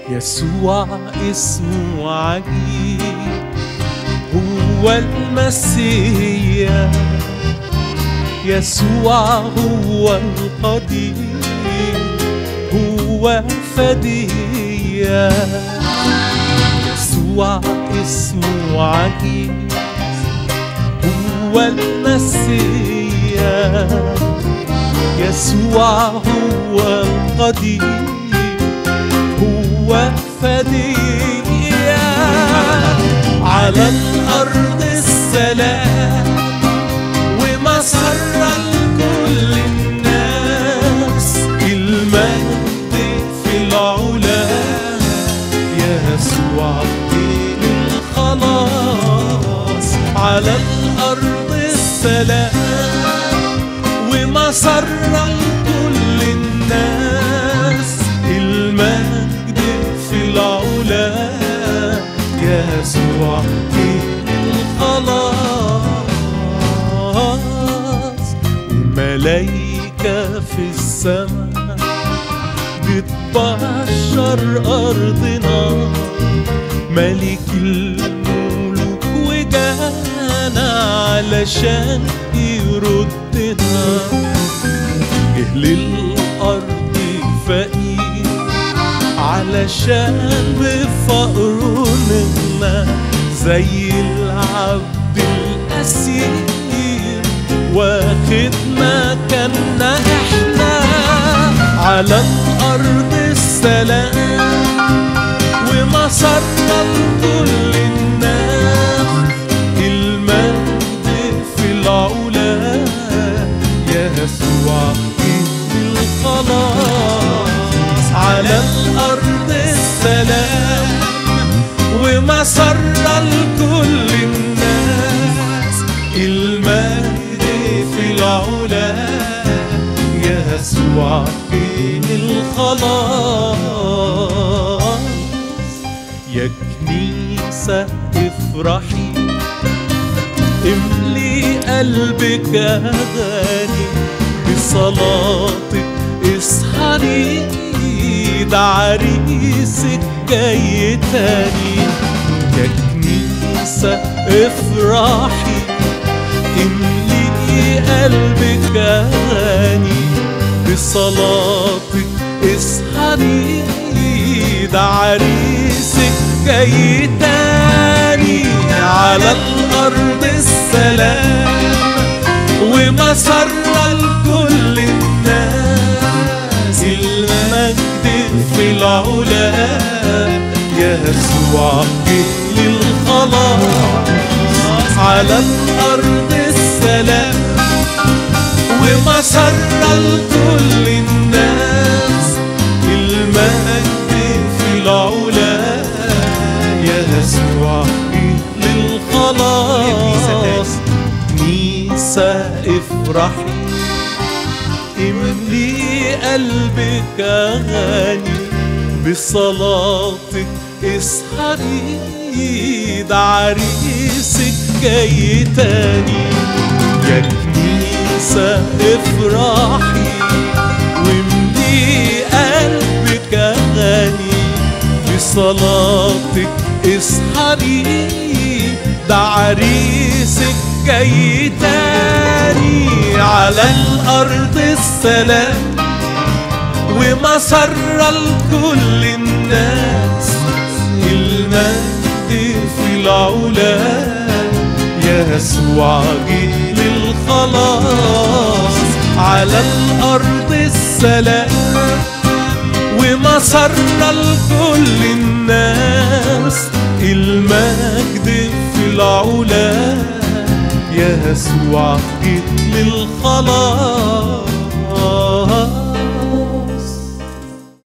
يسوع اسمه عجيب هو المسيح يسوع هو القدير هو فدية يسوع اسمه عجيب هو المسيح يسوع هو القدير هو فدية على الأرض السلام ومسر لكل الناس المجد في العلا يسوع دين الخلاص على الأرض السلام ومسر لكل الناس المجد في العلا يسوع دين الخلاص الملايكة في السماء بتبشر أرضنا ملك الملوك وجانا علشان يردنا جه للأرض فقير علشان بفقره نغنى زي العبد الأسير واخد مكاننا احنا على الأرض السلام ومسرنا لكل الناس المجد في العلا يسوع الخلاص على الأرض السلام ومسر لكل الناس المجد في العلا يسوع فين الخلاص يا كنيسة افرحي املي قلبك أغاني بصلاتك اسحري ده عريسك جاي تاني يا كنيسة افرحي املي قلبك أغاني بصلاتك اسحري ده عريسك جاي تاني على الأرض السلام ومسر لكل الناس المجد في العلا يسوع جه للخلاص على الأرض السلام ومسر لكل الناس المجد في العلا يسوع جه للخلاص كنيسة افرحي املي قلبك أغاني بصلاتك اسحري ده عريسك جاي تاني يا كنيسة افرحي واملي قلبك أغاني بصلاتك اسحري ده عريسك جاي تاني على الأرض السلام ومسر لكل الناس المجد في العلا يسوع جه للخلاص على الأرض السلام ومسر لكل الناس المجد في العلا يسوع جه للخلاص